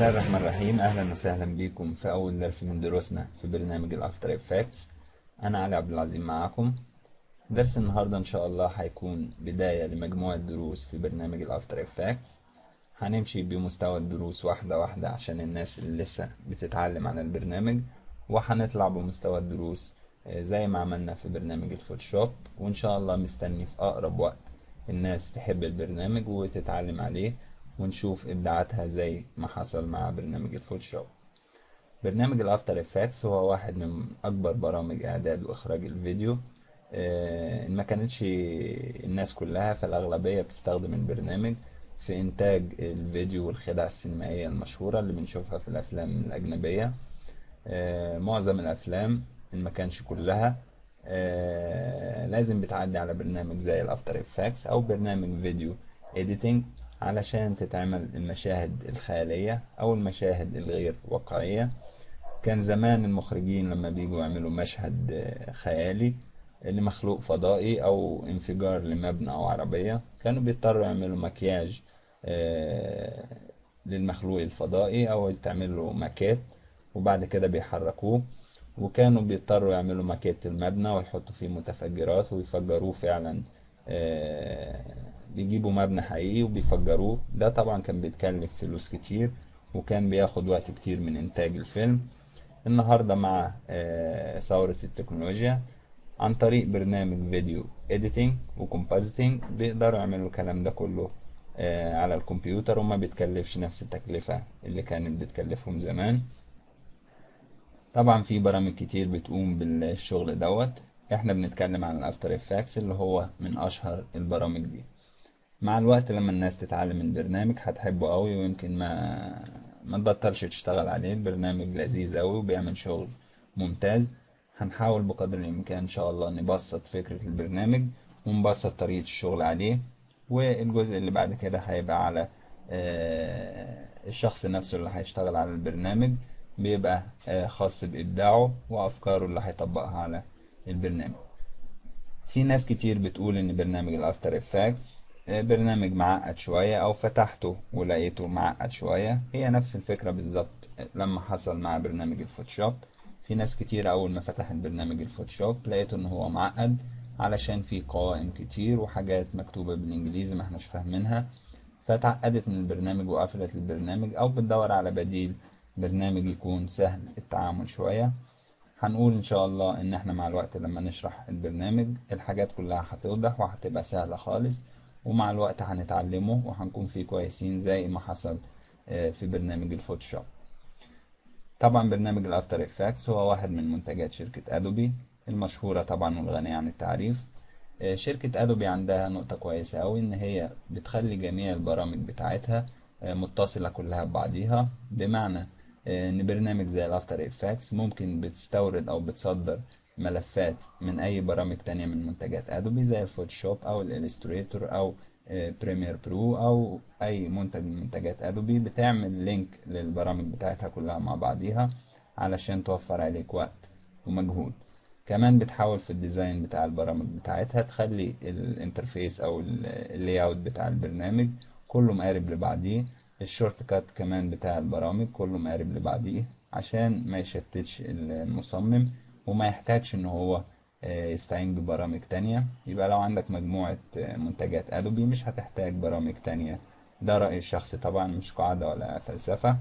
الله الرحمن الرحيم اهلا وسهلا بكم في اول درس من دروسنا في برنامج الافتر افكتس انا علي عبد العظيم معاكم درس النهارده ان شاء الله هيكون بدايه لمجموعه دروس في برنامج الافتر افكتس هنمشي بمستوى الدروس واحده واحده عشان الناس اللي لسه بتتعلم عن البرنامج وهنطلع بمستوى الدروس آه، زي ما عملنا في برنامج الفوتوشوب وان شاء الله مستني في اقرب وقت الناس تحب البرنامج وتتعلم عليه ونشوف ابداعاتها زي ما حصل مع برنامج الفوتوشوب برنامج الافتر افكتس هو واحد من اكبر برامج اعداد واخراج الفيديو آه، ان ما كانتش الناس كلها فالاغلبيه بتستخدم البرنامج في انتاج الفيديو والخدع السينمائيه المشهوره اللي بنشوفها في الافلام الاجنبيه آه، معظم الافلام ان ما كانش كلها آه، لازم بتعدي على برنامج زي الافتر افكتس او برنامج فيديو اديتنج علشان تتعمل المشاهد الخيالية او المشاهد الغير واقعية كان زمان المخرجين لما بيجوا يعملوا مشهد آه، خيالي لمخلوق فضائي او انفجار لمبنى او عربية كانوا بيضطروا يعملوا مكياج آه، للمخلوق الفضائي او تعمل له ماكيت وبعد كده بيحركوه وكانوا بيضطروا يعملوا ماكيت المبنى ويحطوا فيه متفجرات ويفجروه فعلا آه، بيجيبوا مبنى حقيقي وبيفجروه ده طبعا كان بيتكلف فلوس كتير وكان بياخد وقت كتير من انتاج الفيلم النهاردة مع آه، ثورة التكنولوجيا عن طريق برنامج فيديو اديتنج وكومبوزيتنج بيقدروا يعملوا الكلام ده كله آه، على الكمبيوتر وما بيتكلفش نفس التكلفة اللي كانت بتكلفهم زمان طبعا في برامج كتير بتقوم بالشغل دوت احنا بنتكلم عن الافتر افكتس اللي هو من اشهر البرامج دي مع الوقت لما الناس تتعلم البرنامج هتحبه قوي ويمكن ما ما تبطلش تشتغل عليه البرنامج لذيذ قوي وبيعمل شغل ممتاز هنحاول بقدر الامكان ان شاء الله نبسط فكرة البرنامج ونبسط طريقة الشغل عليه والجزء اللي بعد كده هيبقى على آه، الشخص نفسه اللي هيشتغل على البرنامج بيبقى آه، خاص بإبداعه وأفكاره اللي هيطبقها على البرنامج في ناس كتير بتقول ان برنامج الافتر افكتس برنامج معقد شوية او فتحته ولقيته معقد شوية هي نفس الفكرة بالظبط لما حصل مع برنامج الفوتوشوب في ناس كتير اول ما فتحت برنامج الفوتوشوب لقيته ان هو معقد علشان فيه قوائم كتير وحاجات مكتوبة بالانجليزي ما احناش فاهمينها فتعقدت من البرنامج وقفلت البرنامج او بتدور على بديل برنامج يكون سهل التعامل شوية هنقول ان شاء الله ان احنا مع الوقت لما نشرح البرنامج الحاجات كلها هتوضح وهتبقى سهلة خالص ومع الوقت هنتعلمه وهنكون فيه كويسين زي ما حصل آه، في برنامج الفوتوشوب طبعا برنامج الافتر افكتس هو واحد من منتجات شركة ادوبي المشهورة طبعا والغنية عن التعريف آه، شركة ادوبي عندها نقطة كويسة اوي ان هي بتخلي جميع البرامج بتاعتها آه، متصلة كلها ببعضيها بمعنى آه، ان برنامج زي الافتر افكتس ممكن بتستورد او بتصدر ملفات من اي برامج تانية من منتجات ادوبي زي الفوتوشوب او الاليستريتور او بريمير برو او اي منتج من منتجات ادوبي بتعمل لينك للبرامج بتاعتها كلها مع بعضيها علشان توفر عليك وقت ومجهود كمان بتحاول في الديزاين بتاع البرامج بتاعتها تخلي الانترفيس او اللاي اوت بتاع البرنامج كله مقارب لبعضيه الشورت كات كمان بتاع البرامج كله مقارب لبعضيه عشان ما يشتتش المصمم وما يحتاجش ان هو آه، يستعين ببرامج تانية يبقى لو عندك مجموعة آه، منتجات ادوبي مش هتحتاج برامج تانية ده رأيي الشخصي طبعا مش قاعدة ولا فلسفة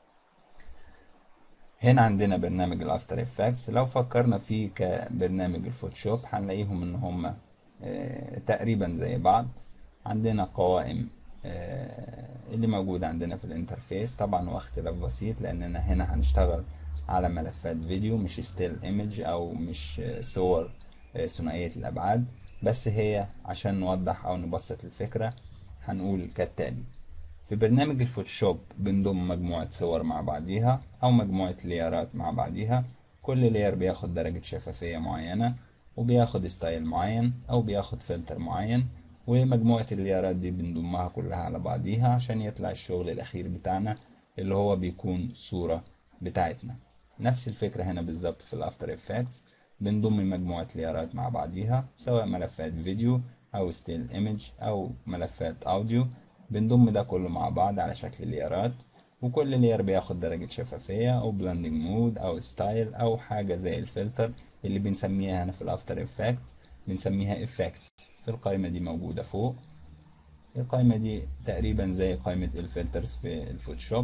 هنا عندنا برنامج الافتر افكتس لو فكرنا فيه كبرنامج الفوتوشوب هنلاقيهم ان هما آه، تقريبا زي بعض عندنا قوائم آه، اللي موجود عندنا في الانترفيس طبعا هو اختلاف بسيط لاننا هنا هنشتغل على ملفات فيديو مش ستيل ايمج او مش آه، صور آه، ثنائية الابعاد بس هي عشان نوضح او نبسط الفكرة هنقول كالتالي في برنامج الفوتوشوب بنضم مجموعة صور مع بعضيها أو مجموعة ليارات مع بعضيها كل لير بياخد درجة شفافية معينة وبياخد ستايل معين أو بياخد فلتر معين ومجموعة الليارات دي بنضمها كلها على بعضيها عشان يطلع الشغل الأخير بتاعنا اللي هو بيكون صورة بتاعتنا نفس الفكرة هنا بالظبط في الأفتر إفكتس بنضم مجموعة ليارات مع بعضيها سواء ملفات فيديو أو ستيل ايمج أو ملفات أوديو بنضم ده كله مع بعض على شكل ليارات وكل لير بياخد درجة شفافية أو بلندنج مود أو ستايل أو حاجة زي الفلتر اللي بنسميها هنا في الأفتر إفكت بنسميها إفكتس في القائمة دي موجودة فوق القائمة دي تقريبا زي قائمة الفلترز في الفوتوشوب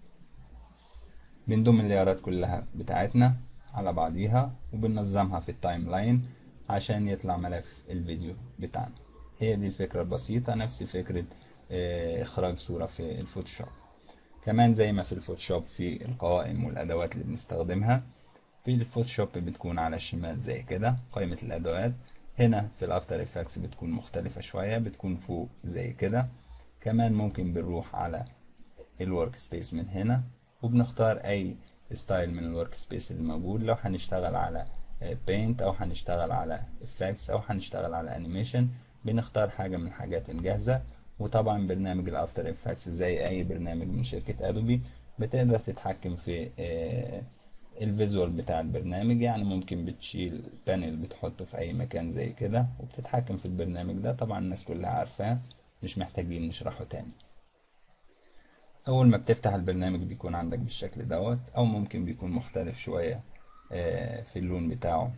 بنضم الليارات كلها بتاعتنا على بعضيها وبننظمها في التايم لاين عشان يطلع ملف الفيديو بتاعنا هي دي الفكرة البسيطة نفس فكرة آه، إخراج صورة في الفوتوشوب كمان زي ما في الفوتوشوب في القوائم والأدوات اللي بنستخدمها في الفوتوشوب بتكون على الشمال زي كده قائمة الأدوات هنا في الأفتر إفكتس بتكون مختلفة شوية بتكون فوق زي كده كمان ممكن بنروح على الورك سبيس من هنا وبنختار أي ستايل من الورك سبيس اللي موجود لو هنشتغل على بينت أو هنشتغل على إفكتس أو هنشتغل على أنيميشن بنختار حاجة من الحاجات الجاهزة وطبعا برنامج الافتر افكتس زي اي برنامج من شركة ادوبي بتقدر تتحكم في آه، الفيزوال بتاع البرنامج يعني ممكن بتشيل بانل بتحطه في اي مكان زي كده وبتتحكم في البرنامج ده طبعا الناس كلها عارفاه مش محتاجين نشرحه تاني اول ما بتفتح البرنامج بيكون عندك بالشكل دوت او ممكن بيكون مختلف شوية آه، في اللون بتاعه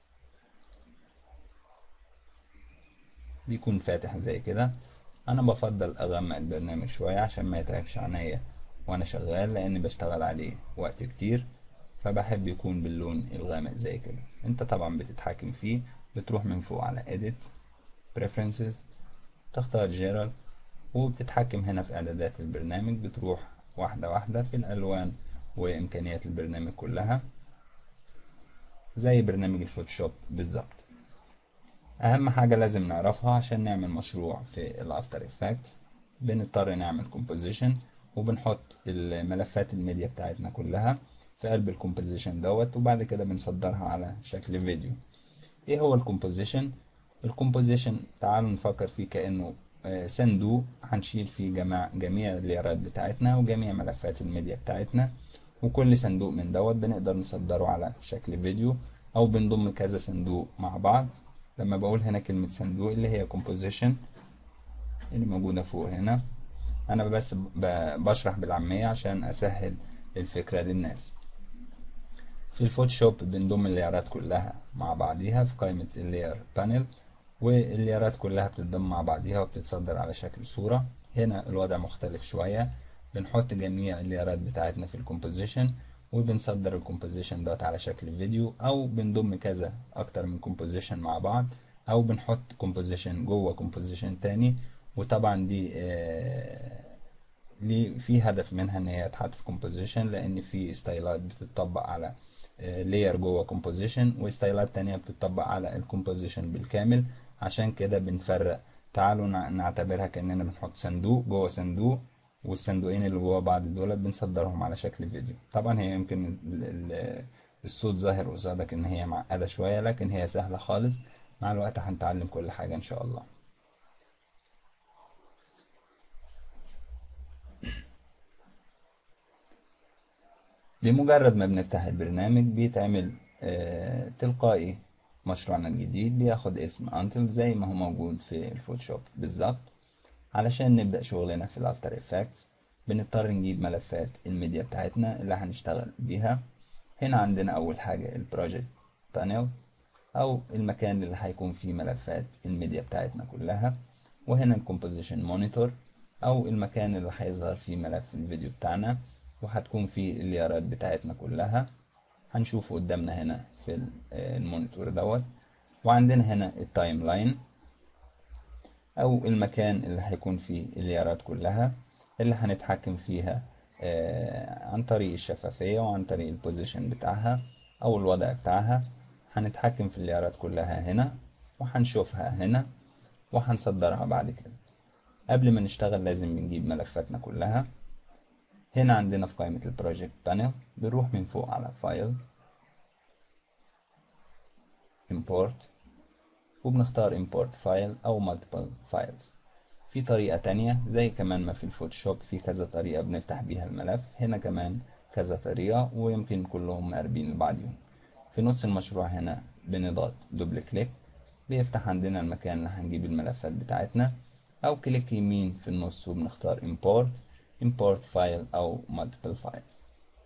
بيكون فاتح زي كده انا بفضل اغمق البرنامج شوية عشان ما يتعبش عينيا وانا شغال لاني بشتغل عليه وقت كتير فبحب يكون باللون الغامق زي كده انت طبعا بتتحكم فيه بتروح من فوق على edit preferences تختار general وبتتحكم هنا في اعدادات البرنامج بتروح واحدة واحدة في الالوان وامكانيات البرنامج كلها زي برنامج الفوتوشوب بالظبط اهم حاجة لازم نعرفها عشان نعمل مشروع في الافتر افكت بنضطر نعمل كومبوزيشن وبنحط الملفات الميديا بتاعتنا كلها في قلب الكومبوزيشن دوت وبعد كده بنصدرها على شكل فيديو ايه هو الكومبوزيشن الكومبوزيشن تعالوا نفكر فيه كأنه آه، صندوق هنشيل فيه جميع جميع الليرات بتاعتنا وجميع ملفات الميديا بتاعتنا وكل صندوق من دوت بنقدر نصدره على شكل فيديو او بنضم كذا صندوق مع بعض لما بقول هنا كلمة صندوق اللي هي composition اللي موجودة فوق هنا أنا بس ب- بشرح بالعامية عشان أسهل الفكرة للناس في الفوتوشوب بنضم الليارات كلها مع بعضيها في قائمة اللير بانل والليارات كلها بتتضم مع بعضيها وبتتصدر على شكل صورة هنا الوضع مختلف شوية بنحط جميع الليارات بتاعتنا في الكومبوزيشن وبنصدر الكومبوزيشن دوت على شكل فيديو او بنضم كذا اكتر من كومبوزيشن مع بعض او بنحط كومبوزيشن جوه كومبوزيشن تاني وطبعا دي آه ليه في هدف منها ان هي تحط في كومبوزيشن لان في ستايلات بتطبق على لاير جوه كومبوزيشن وستايلات تانية بتطبق على الكومبوزيشن بالكامل عشان كده بنفرق تعالوا نع- نعتبرها كأننا بنحط صندوق جوه صندوق والصندوقين اللي جوه بعض دول بنصدرهم على شكل فيديو طبعا هي يمكن ال- ال- الصوت ظاهر قصادك ان هي معقدة شوية لكن هي سهلة خالص مع الوقت هنتعلم كل حاجة ان شاء الله بمجرد ما بنفتح البرنامج بيتعمل آه، تلقائي مشروعنا الجديد بياخد اسم انتل زي ما هو موجود في الفوتوشوب بالظبط علشان نبدأ شغلنا في الافتر افكتس بنضطر نجيب ملفات الميديا بتاعتنا اللي هنشتغل بيها هنا عندنا اول حاجة البروجكت بانل او المكان اللي هيكون فيه ملفات الميديا بتاعتنا كلها وهنا الكومبوزيشن مونيتور او المكان اللي هيظهر فيه ملف الفيديو بتاعنا وهتكون فيه الليارات بتاعتنا كلها هنشوفه قدامنا هنا في ال- آه، المونيتور دوت وعندنا هنا التايم لاين او المكان اللي هيكون فيه الليارات كلها اللي هنتحكم فيها آه، عن طريق الشفافية وعن طريق البوزيشن بتاعها او الوضع بتاعها هنتحكم في الليارات كلها هنا وهنشوفها هنا وهنصدرها بعد كده قبل ما نشتغل لازم بنجيب ملفاتنا كلها هنا عندنا في قائمة البروجكت بانل بنروح من فوق على فايل import وبنختار import file أو multiple files في طريقة تانية زي كمان ما في الفوتوشوب في كذا طريقة بنفتح بيها الملف هنا كمان كذا طريقة ويمكن كلهم مقربين لبعضهم في نص المشروع هنا بنضغط دبل كليك بيفتح عندنا المكان اللي هنجيب الملفات بتاعتنا أو كليك يمين في النص وبنختار import import file أو multiple files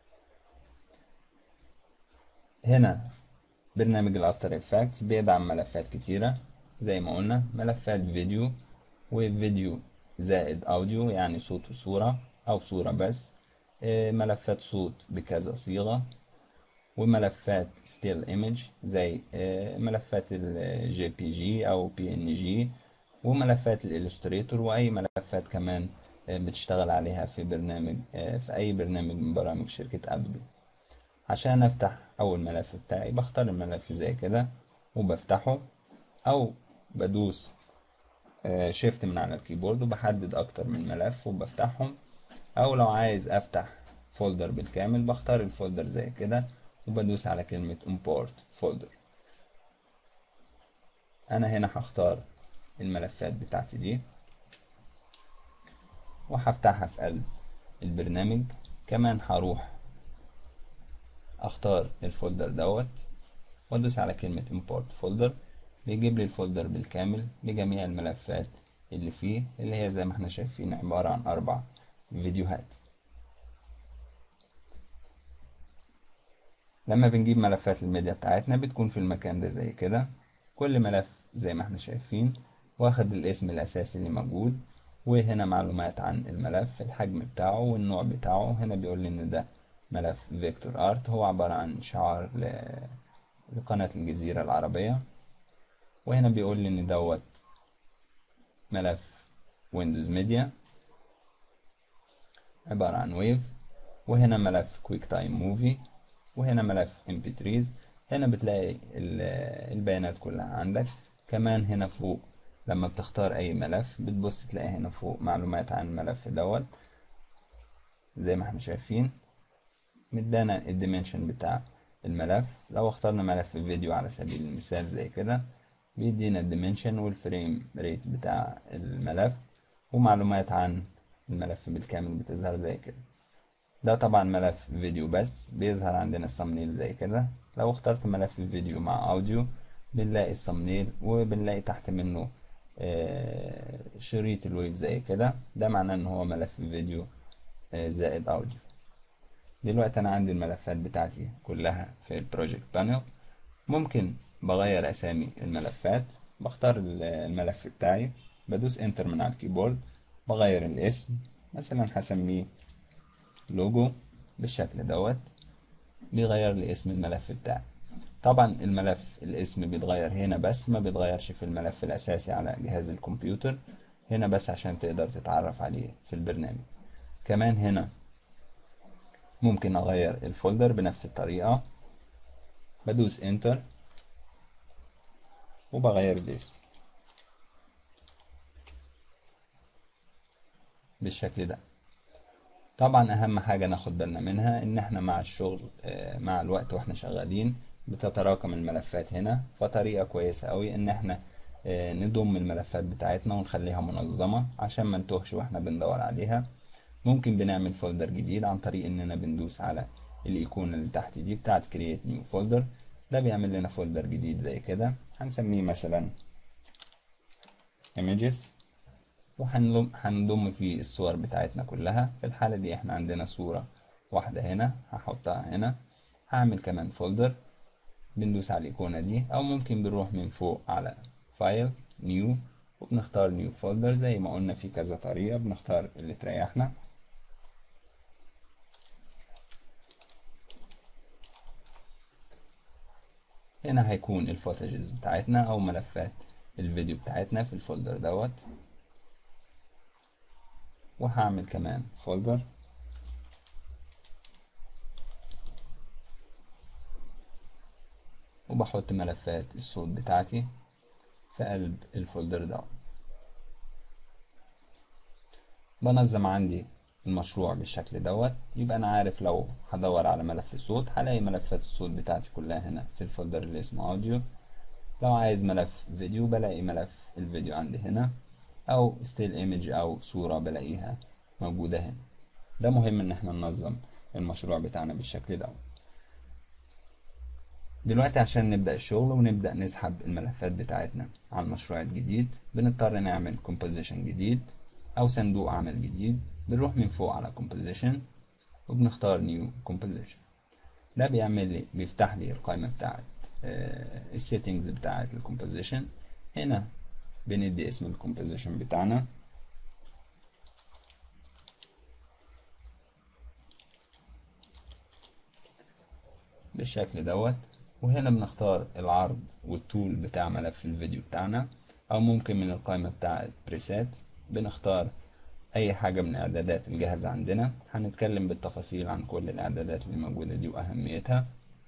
هنا برنامج الافتر افكتس بيدعم ملفات كتيرة زي ما قلنا ملفات فيديو وفيديو زائد اوديو يعني صوت وصورة او صورة بس إيه، ملفات صوت بكذا صيغة وملفات ستيل ايمج زي إيه، ملفات الجي بي جي او بي ان جي وملفات الالستريتور واي ملفات كمان إيه، بتشتغل عليها في برنامج في اي برنامج من برامج شركة ابل عشان افتح اول ملف بتاعي بختار الملف زي كده وبفتحه او بدوس شيفت من على الكيبورد وبحدد اكتر من ملف وبفتحهم او لو عايز افتح فولدر بالكامل بختار الفولدر زي كده وبدوس على كلمة import folder انا هنا هختار الملفات بتاعتي دي وهفتحها في قلب البرنامج كمان هروح اختار الفولدر دوت وادوس على كلمة import folder بيجيب لي الفولدر بالكامل بجميع الملفات اللي فيه اللي هي زي ما احنا شايفين عبارة عن اربع فيديوهات لما بنجيب ملفات الميديا بتاعتنا بتكون في المكان ده زي كده كل ملف زي ما احنا شايفين واخد الاسم الاساسي اللي موجود وهنا معلومات عن الملف الحجم بتاعه والنوع بتاعه هنا بيقول لي ان ده ملف فيكتور ارت هو عبارة عن شعار لقناة الجزيرة العربية وهنا بيقول لي ان دوت ملف ويندوز ميديا عبارة عن ويف وهنا ملف كويك تايم موفي وهنا ملف mp3 هنا بتلاقي البيانات كلها عندك كمان هنا فوق لما بتختار اي ملف بتبص تلاقي هنا فوق معلومات عن الملف دوت زي ما احنا شايفين مدانا الديمنشن بتاع الملف لو اخترنا ملف فيديو على سبيل المثال زي كده بيدينا الديمنشن والفريم ريت بتاع الملف ومعلومات عن الملف بالكامل بتظهر زي كده ده طبعا ملف فيديو بس بيظهر عندنا الصمنيل زي كده لو اخترت ملف فيديو مع اوديو بنلاقي الصمنيل وبنلاقي تحت منه شريط الويف زي كده ده معناه ان هو ملف فيديو زائد اوديو دلوقتي انا عندي الملفات بتاعتي كلها في البروجكت بانل ممكن بغير اسامي الملفات بختار الملف بتاعي بدوس انتر من على الكيبورد بغير الاسم مثلا هسميه لوجو بالشكل دوت بيغير لي اسم الملف بتاعي طبعا الملف الاسم بيتغير هنا بس ما بيتغيرش في الملف الاساسي على جهاز الكمبيوتر هنا بس عشان تقدر تتعرف عليه في البرنامج كمان هنا ممكن اغير الفولدر بنفس الطريقة بدوس انتر وبغير الاسم بالشكل ده طبعا اهم حاجة ناخد بالنا منها ان احنا مع الشغل مع الوقت واحنا شغالين بتتراكم الملفات هنا فطريقة كويسة قوي ان احنا نضم الملفات بتاعتنا ونخليها منظمة عشان ما نتوهش واحنا بندور عليها ممكن بنعمل فولدر جديد عن طريق اننا بندوس على الايقونة اللي تحت دي بتاعت create new folder ده بيعمل لنا فولدر جديد زي كده هنسميه مثلا images وهنضم فيه الصور بتاعتنا كلها في الحالة دي احنا عندنا صورة واحدة هنا هحطها هنا هعمل كمان فولدر بندوس على الايقونة دي او ممكن بنروح من فوق على فايل نيو وبنختار نيو فولدر زي ما قلنا في كذا طريقة بنختار اللي تريحنا هنا هيكون الفوتجز بتاعتنا او ملفات الفيديو بتاعتنا في الفولدر دوت وهعمل كمان فولدر وبحط ملفات الصوت بتاعتي في قلب الفولدر ده بنظم عندي المشروع بالشكل دوت يبقى انا عارف لو هدور على ملف صوت هلاقي ملفات الصوت بتاعتي كلها هنا في الفولدر اللي اسمه اوديو لو عايز ملف فيديو بلاقي ملف الفيديو عندي هنا او ستيل ايمج او صورة بلاقيها موجودة هنا ده مهم ان احنا ننظم المشروع بتاعنا بالشكل ده دلوقتي عشان نبدأ الشغل ونبدأ نسحب الملفات بتاعتنا على المشروع الجديد بنضطر نعمل composition جديد أو صندوق عمل جديد بنروح من فوق على composition وبنختار new composition ده بيعمل لي بيفتح لي القائمة بتاعت السيتنجز بتاعت الكومبوزيشن هنا بندي اسم الكومبوزيشن بتاعنا بالشكل دوت وهنا بنختار العرض والطول بتاع ملف الفيديو بتاعنا او ممكن من القائمة بتاعت بريسات بنختار اي حاجة من اعدادات الجهاز عندنا هنتكلم بالتفاصيل عن كل الاعدادات اللي موجودة دي واهميتها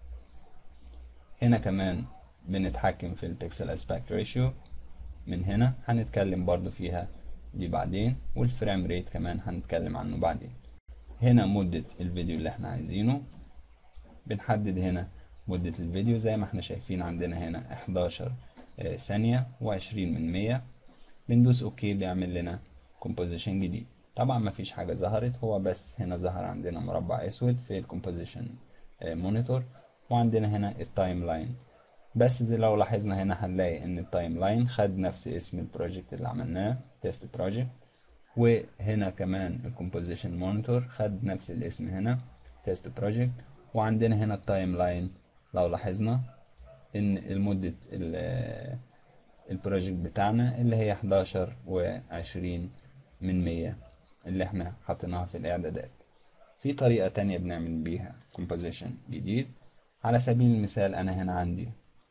هنا كمان بنتحكم في البيكسل اسبكت ريشيو من هنا هنتكلم برضو فيها دي بعدين والفريم ريت كمان هنتكلم عنه بعدين هنا مدة الفيديو اللي احنا عايزينه بنحدد هنا مدة الفيديو زي ما احنا شايفين عندنا هنا 11 ثانية و20 من 100 بندوس اوكي بيعمل لنا كومبوزيشن جديد طبعا ما فيش حاجة ظهرت هو بس هنا ظهر عندنا مربع اسود في الكومبوزيشن مونيتور وعندنا هنا التايم لاين بس زي لو لاحظنا هنا هنلاقي ان التايم لاين خد نفس اسم البروجكت اللي عملناه تيست بروجكت وهنا كمان الكومبوزيشن مونيتور خد نفس الاسم هنا تيست بروجكت وعندنا هنا التايم لاين لو لاحظنا ان المدة البروجكت بتاعنا اللي هي 11 و20 من 100 اللي احنا حطيناها في الاعدادات في طريقة تانية بنعمل بيها كومبوزيشن جديد على سبيل المثال انا هنا عندي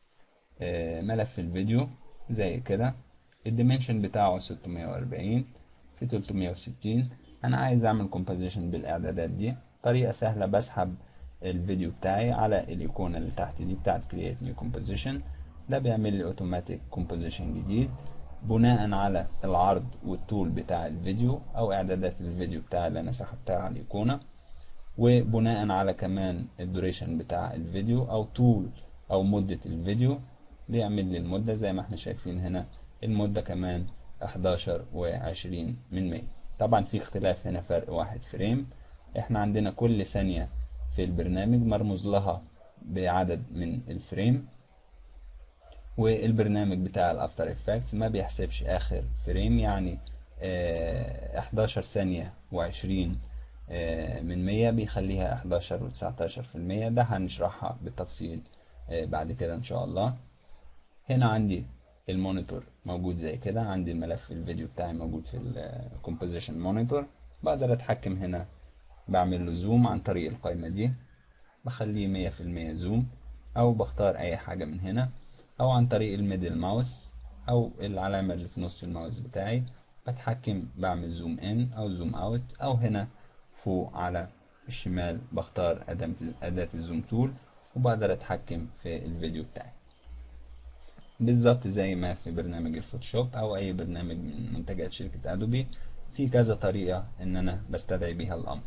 ملف الفيديو زي كده الديمنشن بتاعه 640 في 360 انا عايز اعمل كومبوزيشن بالاعدادات دي طريقة سهلة بسحب الفيديو بتاعي على الايقونة اللي تحت دي بتاعت create new composition ده بيعمل لي اوتوماتيك كومبوزيشن جديد بناء على العرض والطول بتاع الفيديو او اعدادات الفيديو بتاعي اللي انا سحبتها على الايقونة وبناء على كمان الدوريشن بتاع الفيديو او طول او مدة الفيديو بيعمل لي المدة زي ما احنا شايفين هنا المدة كمان 11 و20 من 100 طبعا في اختلاف هنا فرق واحد فريم احنا عندنا كل ثانية في البرنامج مرموز لها بعدد من الفريم والبرنامج بتاع الافتر افكتس ما بيحسبش اخر فريم يعني اه 11 ثانية وعشرين اه من مية بيخليها 11 وتسعتاشر في المية ده هنشرحها بالتفصيل اه بعد كده ان شاء الله هنا عندي المونيتور موجود زي كده عندي الملف الفيديو بتاعي موجود في الكومبوزيشن مونيتور بقدر اتحكم هنا بعمل له زوم عن طريق القائمة دي بخليه مية في المية زوم او بختار اي حاجة من هنا او عن طريق الميدل ماوس او العلامة اللي في نص الماوس بتاعي بتحكم بعمل زوم ان او زوم اوت او هنا فوق على الشمال بختار أداة الزوم تول وبقدر اتحكم في الفيديو بتاعي بالظبط زي ما في برنامج الفوتوشوب او اي برنامج من منتجات شركة ادوبي في كذا طريقة ان انا بستدعي بيها الامر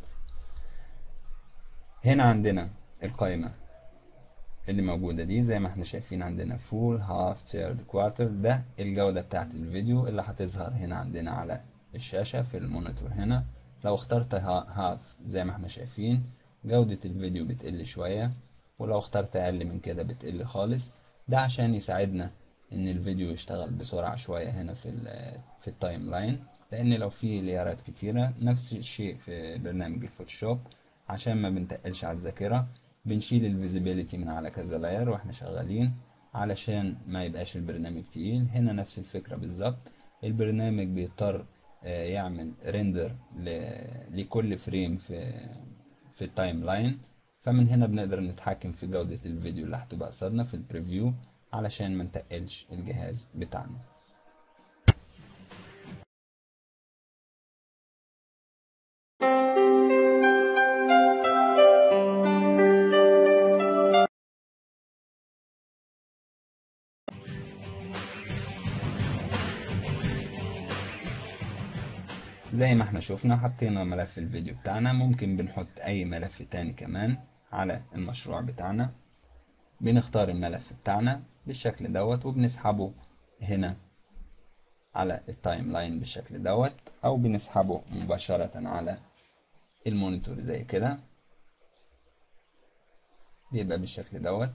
هنا عندنا القائمة اللي موجودة دي زي ما احنا شايفين عندنا فول هاف ثيرد كوارتر ده الجودة بتاعت الفيديو اللي هتظهر هنا عندنا على الشاشة في المونيتور هنا لو اخترت هاف زي ما احنا شايفين جودة الفيديو بتقل شوية ولو اخترت اقل من كده بتقل خالص ده عشان يساعدنا ان الفيديو يشتغل بسرعة شوية هنا في في التايم لاين لان لو في ليارات كتيرة نفس الشيء في برنامج الفوتوشوب عشان ما بنتقلش على الذاكرة بنشيل الفيزيبيليتي من على كذا لاير واحنا شغالين علشان ما يبقاش البرنامج تقيل هنا نفس الفكرة بالظبط البرنامج بيضطر يعمل ريندر لكل فريم في في التايم لاين فمن هنا بنقدر نتحكم في جودة الفيديو اللي هتبقى قصادنا في البريفيو علشان ما نتقلش الجهاز بتاعنا زي ما احنا شفنا حطينا ملف الفيديو بتاعنا ممكن بنحط اي ملف تاني كمان على المشروع بتاعنا بنختار الملف بتاعنا بالشكل دوت وبنسحبه هنا على التايم لاين بالشكل دوت او بنسحبه مباشرة على المونيتور زي كده بيبقى بالشكل دوت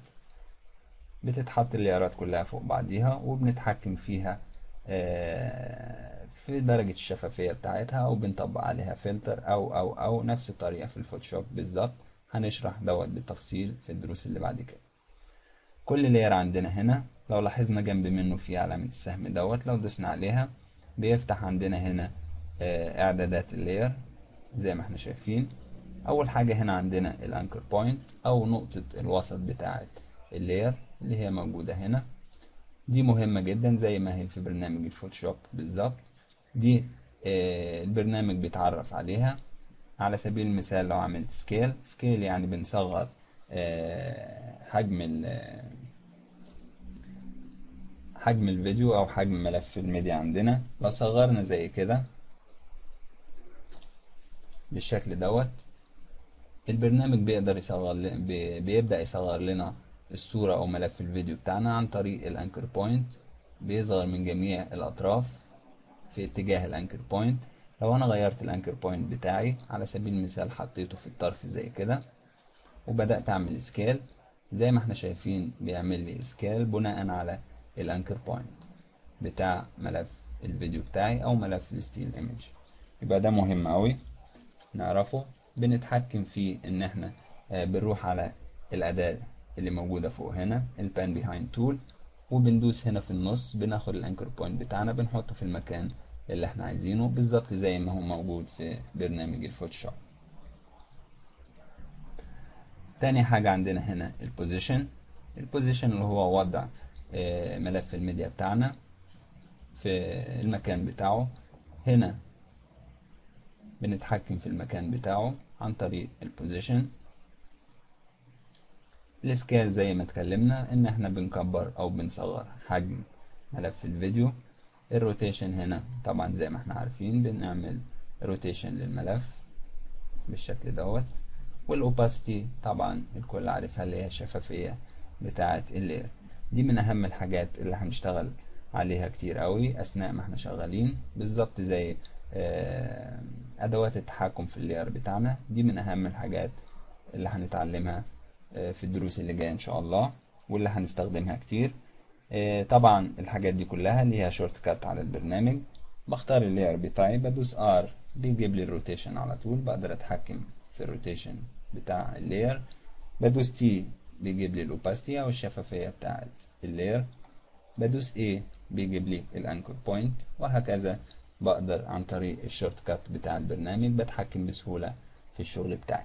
بتتحط الليارات كلها فوق بعضيها وبنتحكم فيها في في درجة الشفافية بتاعتها أو بنطبق عليها فلتر أو أو أو نفس الطريقة في الفوتوشوب بالظبط هنشرح دوت بالتفصيل في الدروس اللي بعد كده كل لاير عندنا هنا لو لاحظنا جنب منه في علامة السهم دوت لو دوسنا عليها بيفتح عندنا هنا آه، إعدادات اللاير زي ما احنا شايفين أول حاجة هنا عندنا الأنكر بوينت أو نقطة الوسط بتاعة اللاير اللي هي موجودة هنا دي مهمة جدا زي ما هي في برنامج الفوتوشوب بالظبط دي آه، البرنامج بيتعرف عليها على سبيل المثال لو عملت سكيل سكيل يعني بنصغر آه، حجم ال- حجم الفيديو او حجم ملف الميديا عندنا لو صغرنا زي كده بالشكل دوت البرنامج بيقدر يصغر ل- بي- بيبدأ يصغر لنا الصورة أو ملف الفيديو بتاعنا عن طريق الأنكر بوينت بيصغر من جميع الأطراف في اتجاه الأنكر بوينت لو أنا غيرت الأنكر بوينت بتاعي على سبيل المثال حطيته في الطرف زي كده وبدأت أعمل سكيل زي ما احنا شايفين بيعمل لي سكيل بناء على الأنكر بوينت بتاع ملف الفيديو بتاعي أو ملف الستيل ايمج يبقى ده مهم أوي نعرفه بنتحكم فيه ان احنا آه، بنروح على الاداة اللي موجودة فوق هنا البان بيهايند تول وبندوس هنا في النص بناخد الانكر بوينت بتاعنا بنحطه في المكان اللي احنا عايزينه بالظبط زي ما هو موجود في برنامج الفوتوشوب تاني حاجة عندنا هنا البوزيشن البوزيشن اللي هو وضع آه، ملف الميديا بتاعنا في المكان بتاعه هنا بنتحكم في المكان بتاعه عن طريق البوزيشن السكيل زي ما اتكلمنا ان احنا بنكبر او بنصغر حجم ملف الفيديو الروتيشن هنا طبعا زي ما احنا عارفين بنعمل روتيشن للملف بالشكل دوت والاوباسيتي طبعا الكل عارفها اللي هي الشفافية بتاعة اللير دي من اهم الحاجات اللي هنشتغل عليها كتير قوي اثناء ما احنا شغالين بالظبط زي آه، ادوات التحكم في اللير بتاعنا دي من اهم الحاجات اللي هنتعلمها آه، في الدروس اللي جايه ان شاء الله واللي هنستخدمها كتير آه، طبعا الحاجات دي كلها ليها شورت كات على البرنامج بختار اللير بتاعي بدوس ار بيجيب لي الروتيشن على طول بقدر اتحكم في الروتيشن بتاع اللير بدوس تي بيجيب لي الاوباستي او الشفافيه بتاعت اللير بدوس A بيجيب لي الانكر بوينت وهكذا بقدر عن طريق الشورت كات بتاع البرنامج بتحكم بسهولة في الشغل بتاعي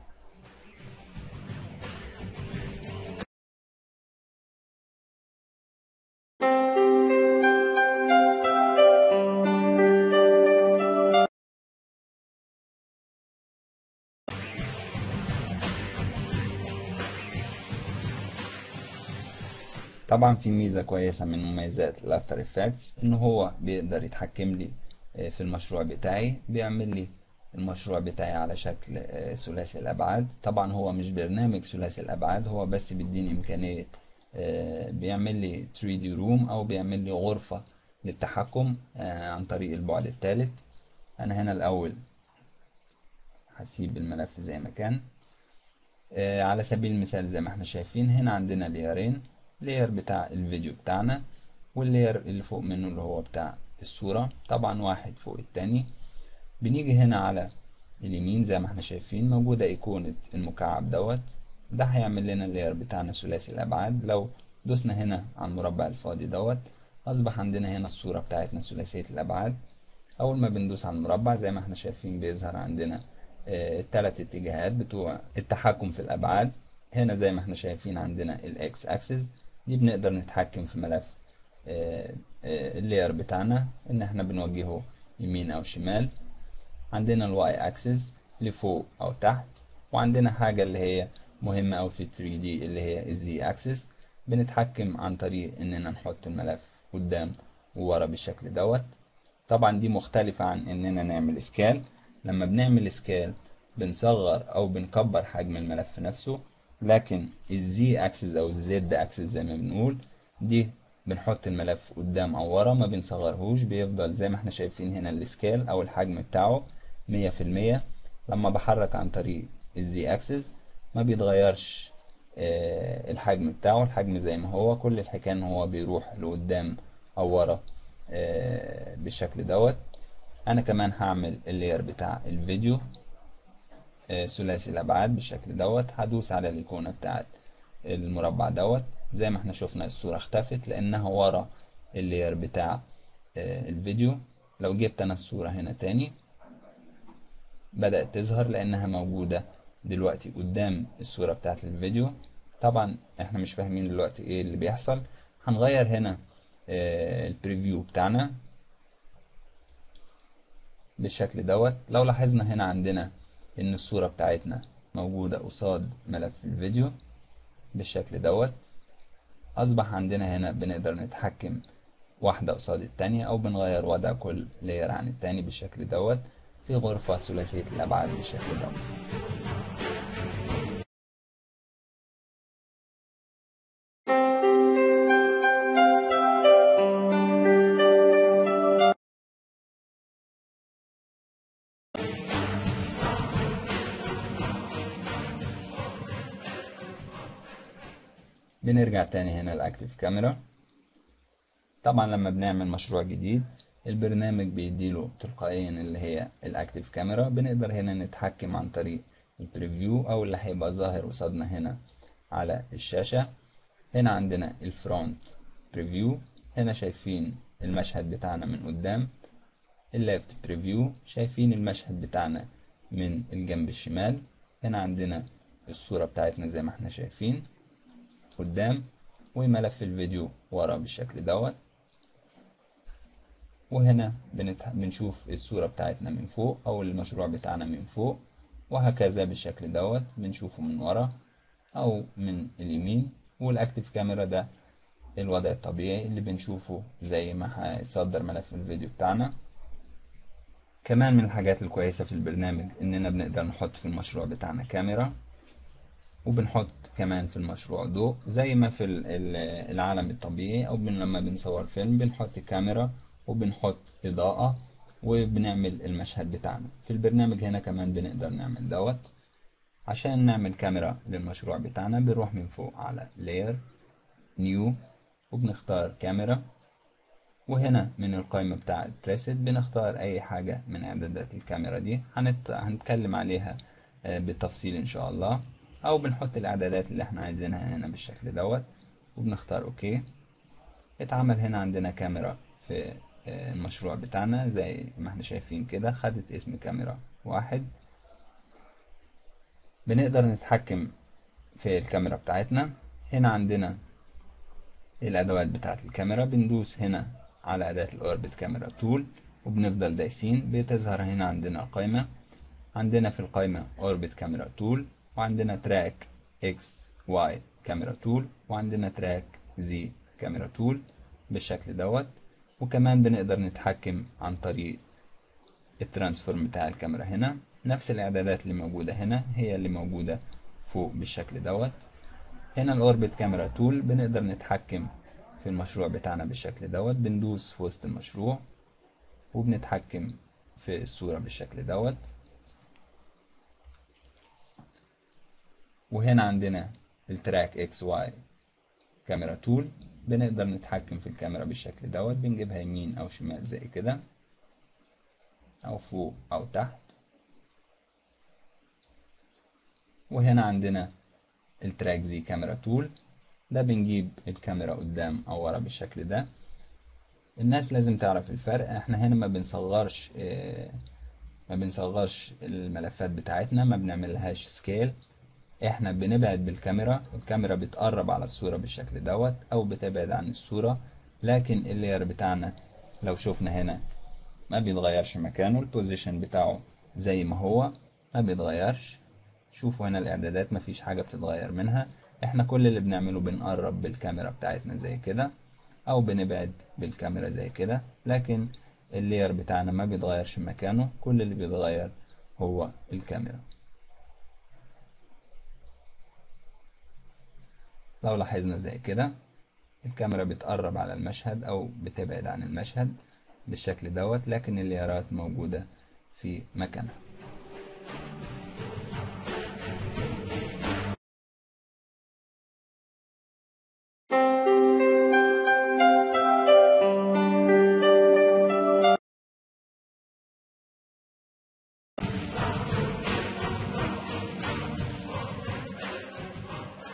طبعا في ميزة كويسة من مميزات الافتر افكتس ان هو بيقدر يتحكم لي آه، في المشروع بتاعي بيعمل لي المشروع بتاعي على شكل آه، ثلاثي الابعاد طبعا هو مش برنامج ثلاثي الابعاد هو بس بيديني امكانية آه، بيعمل لي 3D روم او بيعمل لي غرفة للتحكم آه، عن طريق البعد الثالث انا هنا الاول هسيب الملف زي ما كان آه، على سبيل المثال زي ما احنا شايفين هنا عندنا ليرين لير بتاع الفيديو بتاعنا واللير اللي فوق منه اللي هو بتاع الصورة طبعا واحد فوق التاني بنيجي هنا على اليمين زي ما احنا شايفين موجودة ايقونة المكعب دوت ده هيعمل لنا اللير بتاعنا ثلاثي الابعاد لو دوسنا هنا على المربع الفاضي دوت اصبح عندنا هنا الصورة بتاعتنا ثلاثية الابعاد اول ما بندوس على المربع زي ما احنا شايفين بيظهر عندنا آه، التلات اتجاهات بتوع التحكم في الابعاد هنا زي ما احنا شايفين عندنا الاكس اكسس دي بنقدر نتحكم في ملف آه، آه، اللاير بتاعنا ان احنا بنوجهه يمين او شمال عندنا الواي اكسس لفوق او تحت وعندنا حاجة اللي هي مهمة او في 3D اللي هي الزي اكسس بنتحكم عن طريق اننا نحط الملف قدام وورا بالشكل دوت طبعا دي مختلفة عن اننا نعمل سكال لما بنعمل سكال بنصغر او بنكبر حجم الملف نفسه لكن الزي اكسس او الزد اكسس زي ما بنقول دي بنحط الملف قدام او ورا ما بنصغرهوش بيفضل زي ما احنا شايفين هنا السكال او الحجم بتاعه مية في المية لما بحرك عن طريق الزي اكسس ما بيتغيرش آه، الحجم بتاعه الحجم زي ما هو كل الحكاية ان هو بيروح لقدام او ورا آه، بالشكل دوت انا كمان هعمل اللاير بتاع الفيديو آه، ثلاثي الابعاد بالشكل دوت هدوس على الايقونة بتاعت المربع دوت زي ما احنا شفنا الصورة اختفت لانها ورا اللاير بتاع آه، الفيديو لو جبت انا الصورة هنا تاني بدأت تظهر لانها موجودة دلوقتي قدام الصورة بتاعت الفيديو طبعا احنا مش فاهمين دلوقتي ايه اللي بيحصل هنغير هنا آه، البريفيو بتاعنا بالشكل دوت لو لاحظنا هنا عندنا ان الصورة بتاعتنا موجودة قصاد ملف الفيديو بالشكل دوت اصبح عندنا هنا بنقدر نتحكم واحدة قصاد التانية او بنغير وضع كل لاير عن التاني بالشكل دوت في غرفة ثلاثية الابعاد بالشكل دوت بنرجع تاني هنا الاكتف كاميرا طبعا لما بنعمل مشروع جديد البرنامج بيديله تلقائيا اللي هي الاكتف كاميرا بنقدر هنا نتحكم عن طريق البريفيو او اللي هيبقى ظاهر قصادنا هنا على الشاشة هنا عندنا الفرونت بريفيو هنا شايفين المشهد بتاعنا من قدام الليفت بريفيو شايفين المشهد بتاعنا من الجنب الشمال هنا عندنا الصورة بتاعتنا زي ما احنا شايفين قدام وملف الفيديو ورا بالشكل دوت وهنا بنت... بنشوف الصورة بتاعتنا من فوق أو المشروع بتاعنا من فوق وهكذا بالشكل دوت بنشوفه من ورا أو من اليمين والأكتف كاميرا ده الوضع الطبيعي اللي بنشوفه زي ما هيتصدر ملف الفيديو بتاعنا كمان من الحاجات الكويسة في البرنامج إننا بنقدر نحط في المشروع بتاعنا كاميرا وبنحط كمان في المشروع ضوء زي ما في ال- ال- العالم الطبيعي او بن لما بنصور فيلم بنحط كاميرا وبنحط اضاءة وبنعمل المشهد بتاعنا في البرنامج هنا كمان بنقدر نعمل دوت عشان نعمل كاميرا للمشروع بتاعنا بنروح من فوق على layer new وبنختار كاميرا وهنا من القائمة بتاعة preset بنختار أي حاجة من إعدادات الكاميرا دي هنت... هنتكلم عليها آه، بالتفصيل إن شاء الله أو بنحط الإعدادات اللي احنا عايزينها هنا بالشكل دوت وبنختار أوكي اتعمل هنا عندنا كاميرا في آه، المشروع بتاعنا زي ما احنا شايفين كده خدت اسم كاميرا واحد بنقدر نتحكم في الكاميرا بتاعتنا هنا عندنا الأدوات بتاعة الكاميرا بندوس هنا على أداة الأوربت كاميرا تول وبنفضل دايسين بتظهر هنا عندنا قائمة عندنا في القائمة أوربت كاميرا تول وعندنا تراك إكس واي كاميرا تول وعندنا تراك زي كاميرا تول بالشكل دوت وكمان بنقدر نتحكم عن طريق الترانسفورم بتاع الكاميرا هنا نفس الإعدادات اللي موجودة هنا هي اللي موجودة فوق بالشكل دوت هنا الأوربت كاميرا تول بنقدر نتحكم في المشروع بتاعنا بالشكل دوت بندوس في وسط المشروع وبنتحكم في الصورة بالشكل دوت وهنا عندنا التراك اكس واي كاميرا تول بنقدر نتحكم في الكاميرا بالشكل دوت بنجيبها يمين او شمال زي كده او فوق او تحت وهنا عندنا التراك زي كاميرا تول ده بنجيب الكاميرا قدام او ورا بالشكل ده الناس لازم تعرف الفرق احنا هنا ما بنصغرش اه ما بنصغرش الملفات بتاعتنا ما بنعملهاش سكيل احنا بنبعد بالكاميرا الكاميرا بتقرب على الصورة بالشكل دوت او بتبعد عن الصورة لكن اللاير بتاعنا لو شفنا هنا ما بيتغيرش مكانه البوزيشن بتاعه زي ما هو ما بيتغيرش شوفوا هنا الاعدادات مفيش حاجة بتتغير منها احنا كل اللي بنعمله بنقرب بالكاميرا بتاعتنا زي كده او بنبعد بالكاميرا زي كده لكن اللاير بتاعنا ما بيتغيرش مكانه كل اللي بيتغير هو الكاميرا لو لاحظنا زي كده الكاميرا بتقرب على المشهد او بتبعد عن المشهد بالشكل دوت لكن اللايرات موجودة في مكانها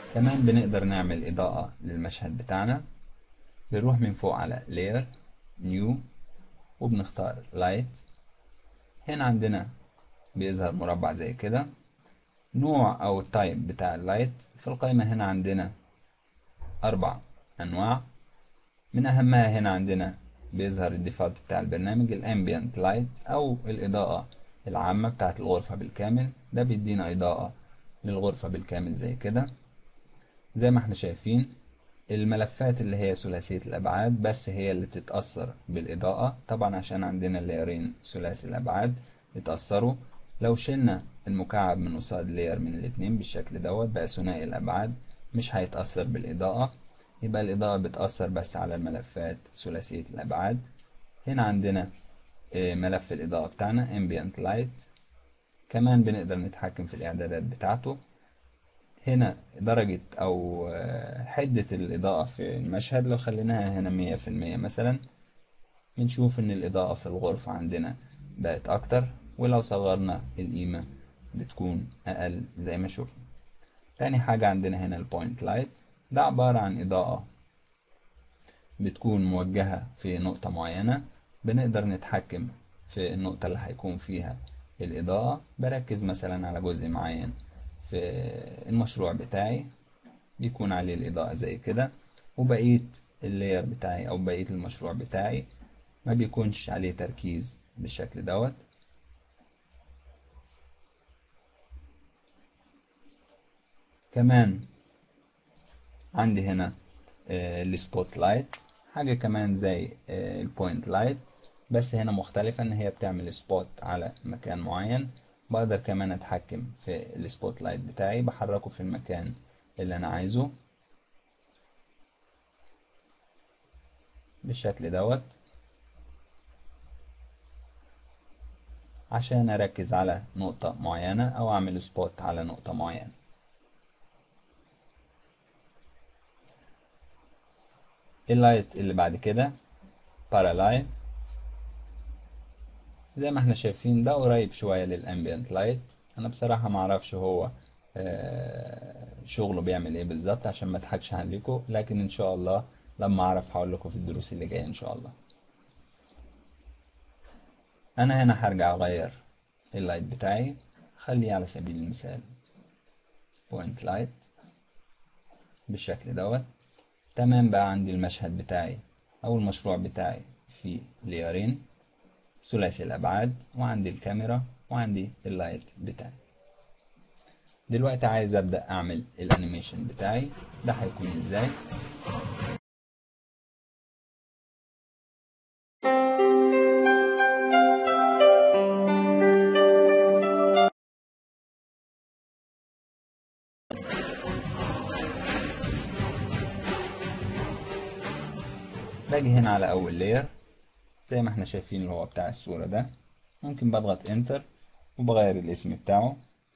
كمان بنقدر نعمل إضاءة للمشهد بتاعنا بنروح من فوق على layer new وبنختار light هنا عندنا بيظهر مربع زي كده نوع أو التايب بتاع اللايت في القائمة هنا عندنا أربع أنواع من أهمها هنا عندنا بيظهر الديفولت بتاع البرنامج الامبيانت لايت أو الإضاءة العامة بتاعت الغرفة بالكامل ده بيدينا إضاءة للغرفة بالكامل زي كده زي ما احنا شايفين الملفات اللي هي ثلاثية الأبعاد بس هي اللي بتتأثر بالإضاءة طبعا عشان عندنا اللايرين ثلاثي الأبعاد اتأثروا لو شلنا المكعب من قصاد لاير من الاتنين بالشكل دوت بقى ثنائي الأبعاد مش هيتأثر بالإضاءة يبقى الإضاءة بتأثر بس على الملفات ثلاثية الأبعاد هنا عندنا ملف الإضاءة بتاعنا ambient light كمان بنقدر نتحكم في الإعدادات بتاعته هنا درجة أو حدة الإضاءة في المشهد لو خليناها هنا مية في المية مثلا بنشوف إن الإضاءة في الغرفة عندنا بقت أكتر ولو صغرنا القيمة بتكون أقل زي ما شفنا تاني حاجة عندنا هنا البوينت لايت ده عبارة عن إضاءة بتكون موجهة في نقطة معينة بنقدر نتحكم في النقطة اللي هيكون فيها الإضاءة بركز مثلا على جزء معين في المشروع بتاعي بيكون عليه الإضاءة زي كده وبقية اللاير بتاعي أو بقية المشروع بتاعي ما بيكونش عليه تركيز بالشكل دوت كمان عندي هنا السبوت لايت حاجة كمان زي البوينت لايت بس هنا مختلفة ان هي بتعمل سبوت على مكان معين بقدر كمان اتحكم في السبوت لايت بتاعي بحركه في المكان اللي انا عايزه بالشكل دوت عشان اركز على نقطة معينة او اعمل سبوت على نقطة معينة اللايت اللي بعد كده بارالايت زي ما احنا شايفين ده قريب شوية للامبيانت لايت انا بصراحة معرفش هو شغله بيعمل ايه بالظبط عشان ما اضحكش عليكم لكن ان شاء الله لما اعرف هقول لكم في الدروس اللي جايه ان شاء الله انا هنا هرجع اغير اللايت بتاعي خليه على سبيل المثال بوينت لايت بالشكل دوت تمام بقى عندي المشهد بتاعي او المشروع بتاعي في ليرين ثلاثي الابعاد وعندي الكاميرا وعندي اللايت بتاعي دلوقتي عايز ابدا اعمل الانيميشن بتاعي ده هيكون ازاي باجي هنا على اول لاير زي ما احنا شايفين اللي هو بتاع الصورة ده ممكن بضغط انتر وبغير الاسم بتاعه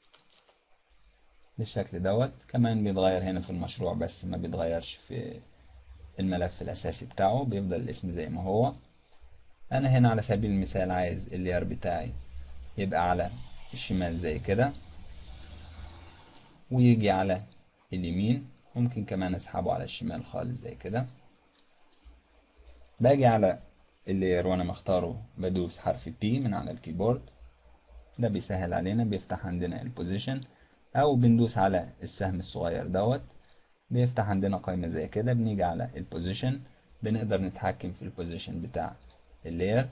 بالشكل دوت كمان بيتغير هنا في المشروع بس ما بيتغيرش في الملف الاساسي بتاعه بيفضل الاسم زي ما هو انا هنا على سبيل المثال عايز اللير بتاعي يبقى على الشمال زي كده ويجي على اليمين ممكن كمان اسحبه على الشمال خالص زي كده باجي على اللير وانا مختاره بدوس حرف P من على الكيبورد ده بيسهل علينا بيفتح عندنا البوزيشن او بندوس على السهم الصغير دوت بيفتح عندنا قائمة زي كده بنيجي على البوزيشن بنقدر نتحكم في البوزيشن بتاع اللير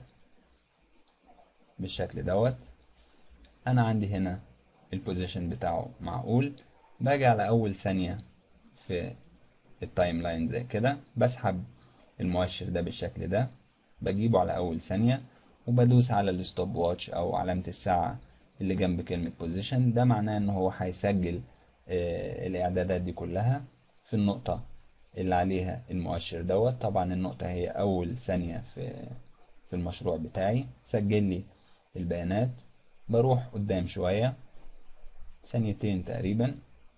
بالشكل دوت انا عندي هنا البوزيشن بتاعه معقول باجي على اول ثانية في التايم لاين زي كده بسحب المؤشر ده بالشكل ده بجيبه على اول ثانية وبدوس على الستوب واتش او علامة الساعة اللي جنب كلمة بوزيشن ده معناه ان هو هيسجل آه الاعدادات دي كلها في النقطة اللي عليها المؤشر دوت طبعا النقطة هي اول ثانية في في المشروع بتاعي سجل لي البيانات بروح قدام شوية ثانيتين تقريبا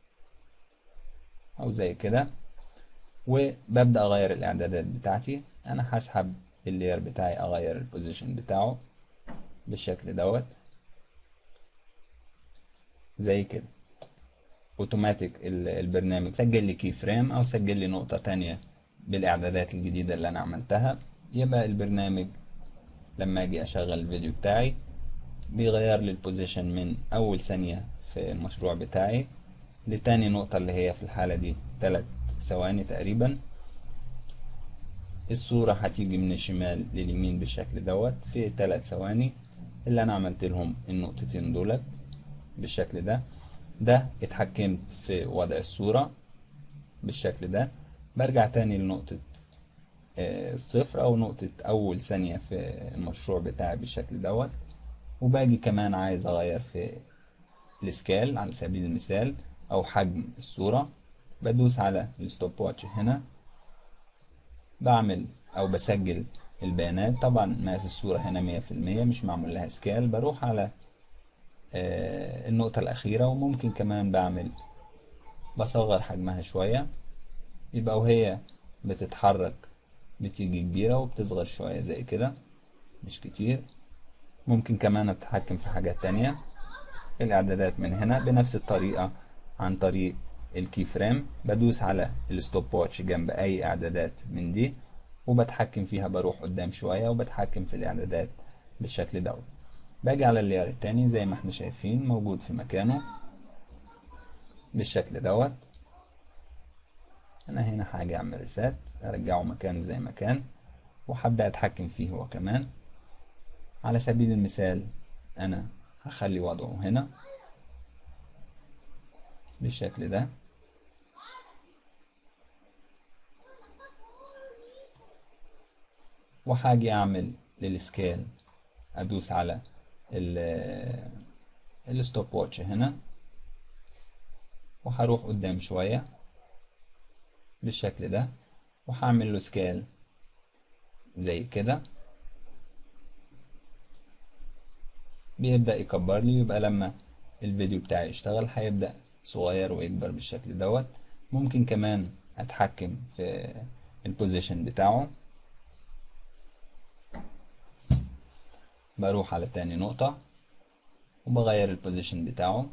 او زي كده وببدأ اغير الاعدادات بتاعتي انا هسحب اللير بتاعي اغير البوزيشن بتاعه بالشكل دوت زي كده اوتوماتيك البرنامج سجل لي كي فريم او سجل لي نقطة تانية بالاعدادات الجديدة اللي انا عملتها يبقى البرنامج لما اجي اشغل الفيديو بتاعي بيغير لي البوزيشن من اول ثانية في المشروع بتاعي لتاني نقطة اللي هي في الحالة دي تلات ثواني تقريبا الصورة هتيجي من الشمال لليمين بالشكل دوت في تلات ثواني اللي انا عملت لهم النقطتين دولت بالشكل ده ده اتحكمت في وضع الصورة بالشكل ده برجع تاني لنقطة الصفر او نقطة اول ثانية في المشروع بتاعي بالشكل دوت وباجي كمان عايز اغير في السكال على سبيل المثال او حجم الصورة بدوس على الستوب واتش هنا بعمل او بسجل البيانات طبعا مقاس الصورة هنا مية في المية مش معمول لها سكال بروح على النقطة الأخيرة وممكن كمان بعمل بصغر حجمها شوية يبقى وهي بتتحرك بتيجي كبيرة وبتصغر شوية زي كده مش كتير ممكن كمان اتحكم في حاجات تانية الإعدادات من هنا بنفس الطريقة عن طريق الكي فريم بدوس على الستوب واتش جنب أي إعدادات من دي وبتحكم فيها بروح قدام شوية وبتحكم في الإعدادات بالشكل دوت باجي على اللير التاني زي ما احنا شايفين موجود في مكانه بالشكل دوت انا هنا هاجي اعمل ريسات ارجعه مكانه زي ما كان وهبدأ اتحكم فيه هو كمان على سبيل المثال انا هخلي وضعه هنا بالشكل ده وهاجي اعمل للسكيل ادوس على الستوب واتش هنا وهروح قدام شوية بالشكل ده وهعمل له سكيل زي كده بيبدأ يكبر لي يبقى لما الفيديو بتاعي يشتغل هيبدأ صغير ويكبر بالشكل دوت ممكن كمان اتحكم في البوزيشن بتاعه بروح على تاني نقطة وبغير البوزيشن بتاعه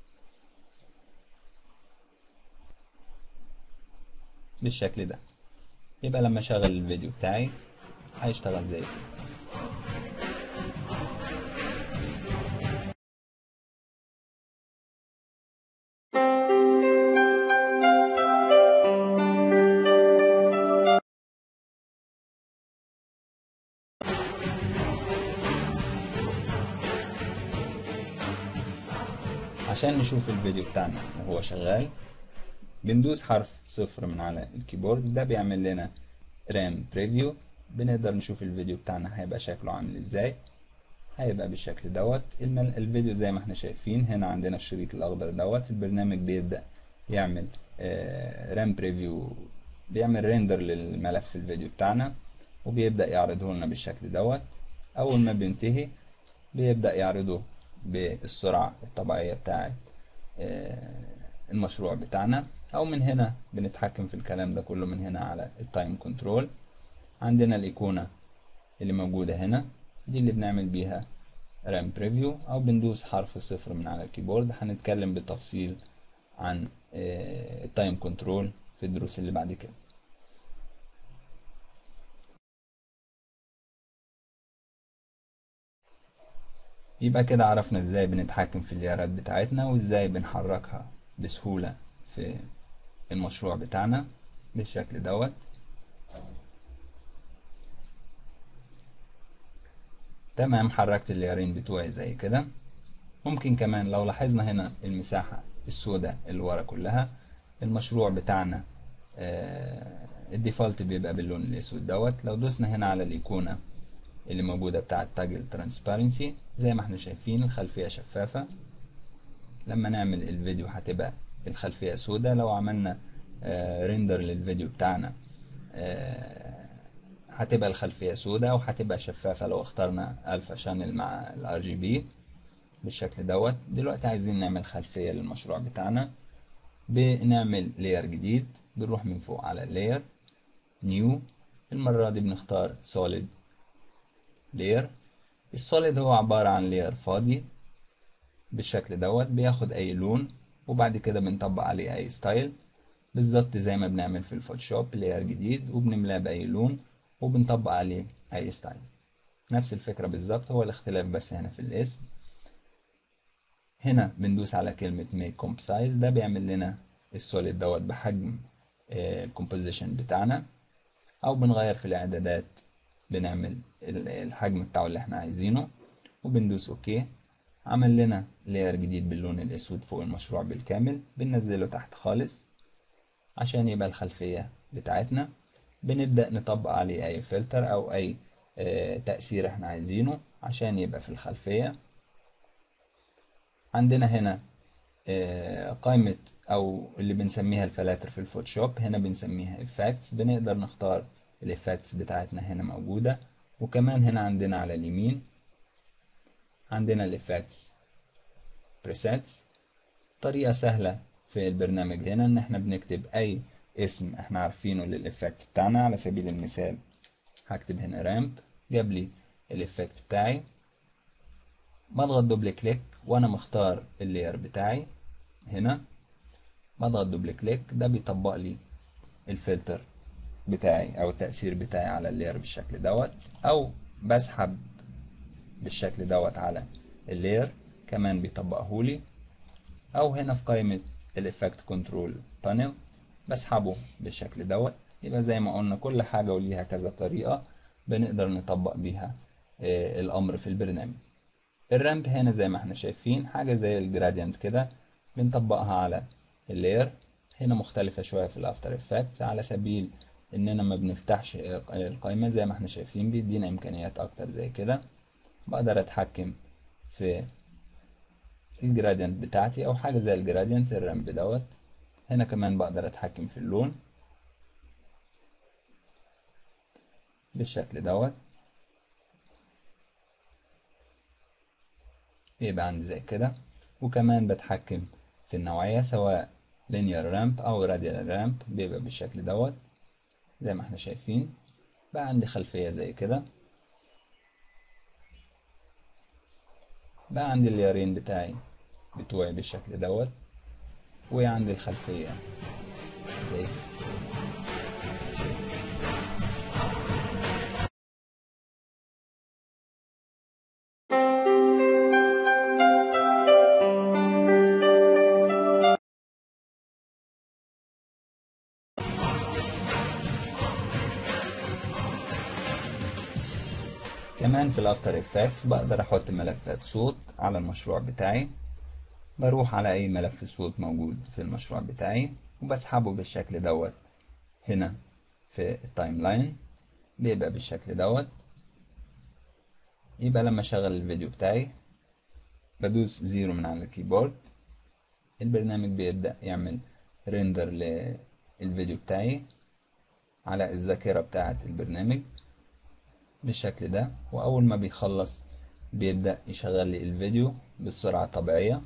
بالشكل ده يبقى لما اشغل الفيديو بتاعي هيشتغل زي كده عشان نشوف الفيديو بتاعنا وهو شغال بندوس حرف صفر من على الكيبورد ده بيعمل لنا رام بريفيو بنقدر نشوف الفيديو بتاعنا هيبقى شكله عامل ازاي هيبقى بالشكل دوت الفيديو زي ما احنا شايفين هنا عندنا الشريط الاخضر دوت البرنامج بيبدأ يعمل رام بريفيو بيعمل ريندر للملف الفيديو بتاعنا وبيبدأ يعرضه لنا بالشكل دوت اول ما بينتهي بيبدأ يعرضه بالسرعة الطبيعية بتاعة المشروع بتاعنا او من هنا بنتحكم في الكلام ده كله من هنا على التايم كنترول عندنا الايقونة اللي موجودة هنا دي اللي بنعمل بيها رام بريفيو او بندوس حرف الصفر من على الكيبورد هنتكلم بالتفصيل عن التايم كنترول في الدروس اللي بعد كده يبقى كده عرفنا ازاي بنتحكم في اليارات بتاعتنا وازاي بنحركها بسهولة في المشروع بتاعنا بالشكل دوت تمام حركت اليارين بتوعي زي كده ممكن كمان لو لاحظنا هنا المساحة السوداء اللي ورا كلها المشروع بتاعنا آه الديفولت بيبقى باللون الاسود دوت لو دوسنا هنا على الايقونة اللي موجودة بتاعة تاجل ترانسبارنسي زي ما احنا شايفين الخلفية شفافة لما نعمل الفيديو هتبقى الخلفية سوداء لو عملنا آه ريندر للفيديو بتاعنا آه هتبقى الخلفية سوداء وهتبقى شفافة لو اخترنا الفا شانل مع الار جي بي بالشكل دوت دلوقتي عايزين نعمل خلفية للمشروع بتاعنا بنعمل لاير جديد بنروح من فوق على لاير نيو المرة دي بنختار سوليد لاير السوليد هو عبارة عن لاير فاضي بالشكل دوت بياخد اي لون وبعد كده بنطبق عليه اي ستايل بالظبط زي ما بنعمل في الفوتوشوب لاير جديد وبنملاه باي لون وبنطبق عليه اي ستايل نفس الفكرة بالظبط هو الاختلاف بس هنا في الاسم هنا بندوس على كلمة make comp size ده بيعمل لنا السوليد دوت بحجم الكومبوزيشن بتاعنا او بنغير في الاعدادات بنعمل الحجم بتاعه اللي احنا عايزينه وبندوس اوكي عمل لنا لاير جديد باللون الاسود فوق المشروع بالكامل بننزله تحت خالص عشان يبقى الخلفية بتاعتنا بنبدأ نطبق عليه اي فلتر او اي اه تأثير احنا عايزينه عشان يبقى في الخلفية عندنا هنا اه قائمة او اللي بنسميها الفلاتر في الفوتوشوب هنا بنسميها effects بنقدر نختار الeffects بتاعتنا هنا موجودة وكمان هنا عندنا على اليمين عندنا الeffects presets طريقة سهلة في البرنامج هنا ان احنا بنكتب اي اسم احنا عارفينه للإفكت بتاعنا على سبيل المثال هكتب هنا رامب جاب لي الإفكت بتاعي بضغط دبل كليك وانا مختار اللاير بتاعي هنا بضغط دبل كليك ده بيطبق لي الفلتر بتاعي او التأثير بتاعي على اللاير بالشكل دوت او بسحب بالشكل دوت على اللاير كمان بيطبقه لي او هنا في قائمة الافكت كنترول بانل بسحبه بالشكل دوت يبقى زي ما قلنا كل حاجة وليها كذا طريقة بنقدر نطبق بيها آه الامر في البرنامج الرامب هنا زي ما احنا شايفين حاجة زي الجراديانت كده بنطبقها على اللاير هنا مختلفة شوية في الافتر افكتس على سبيل اننا ما بنفتحش القائمة زي ما احنا شايفين بيدينا امكانيات اكتر زي كده بقدر اتحكم في الجراديانت بتاعتي او حاجة زي الجراديانت الرامب دوت هنا كمان بقدر اتحكم في اللون بالشكل دوت يبقى عندي زي كده وكمان بتحكم في النوعية سواء linear ramp او radial ramp بيبقى بالشكل دوت زي ما احنا شايفين بقى عندي خلفية زي كده بقى عندي اليارين بتاعي بتوعي بالشكل دوت وعندي الخلفية زي كده كمان في الافتر افكتس بقدر احط ملفات صوت على المشروع بتاعي بروح على اي ملف صوت موجود في المشروع بتاعي وبسحبه بالشكل دوت هنا في التايم لاين بيبقى بالشكل دوت يبقى لما اشغل الفيديو بتاعي بدوس زيرو من على الكيبورد البرنامج بيبدأ يعمل ريندر للفيديو بتاعي على الذاكرة بتاعة البرنامج بالشكل ده وأول ما بيخلص بيبدأ يشغل لي الفيديو بالسرعة الطبيعية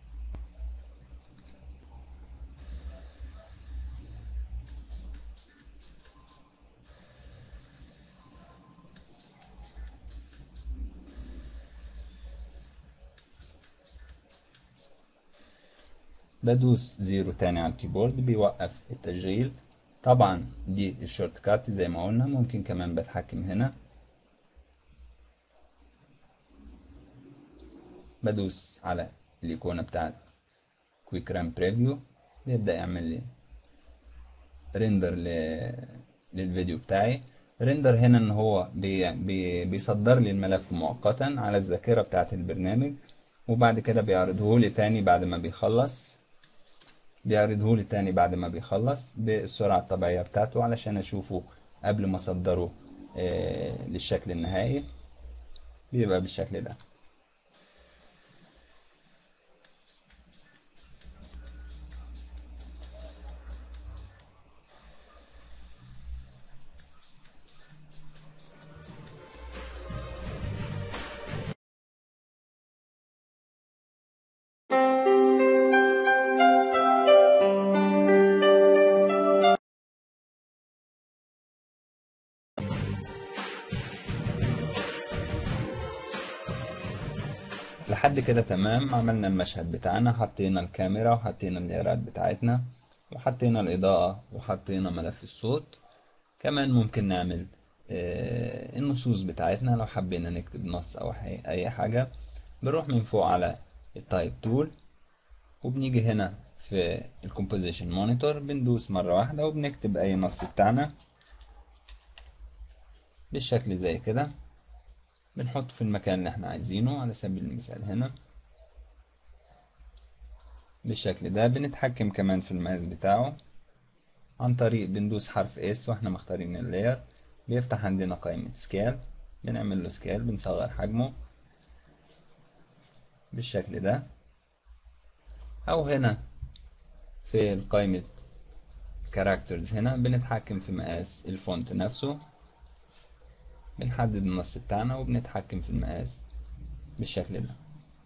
بدوس زيرو تاني على الكيبورد بيوقف التشغيل طبعا دي الشورت كات زي ما قلنا ممكن كمان بتحكم هنا بدوس على الإيقونة بتاعت كويك رام بريفيو بيبدأ يعمل لي ريندر ل... للفيديو بتاعي ريندر هنا ان هو بي... بي... بيصدر لي الملف مؤقتا على الذاكرة بتاعت البرنامج وبعد كده بيعرضه لي تاني بعد ما بيخلص بيعرضه لي تاني بعد ما بيخلص بالسرعة الطبيعية بتاعته علشان اشوفه قبل ما اصدره آه للشكل النهائي بيبقى بالشكل ده لحد كده تمام عملنا المشهد بتاعنا حطينا الكاميرا وحطينا الليرات بتاعتنا وحطينا الإضاءة وحطينا ملف الصوت كمان ممكن نعمل آه، النصوص بتاعتنا لو حبينا نكتب نص أو حي- أي حاجة بنروح من فوق على التايب تول وبنيجي هنا في الكومبوزيشن مونيتور بندوس مرة واحدة وبنكتب أي نص بتاعنا بالشكل زي كده بنحطه في المكان اللي احنا عايزينه على سبيل المثال هنا بالشكل ده بنتحكم كمان في المقاس بتاعه عن طريق بندوس حرف اس واحنا مختارين اللاير بيفتح عندنا قائمة سكيل بنعمل له سكيل بنصغر حجمه بالشكل ده او هنا في قائمة كاركترز هنا بنتحكم في مقاس الفونت نفسه بنحدد النص بتاعنا وبنتحكم في المقاس بالشكل ده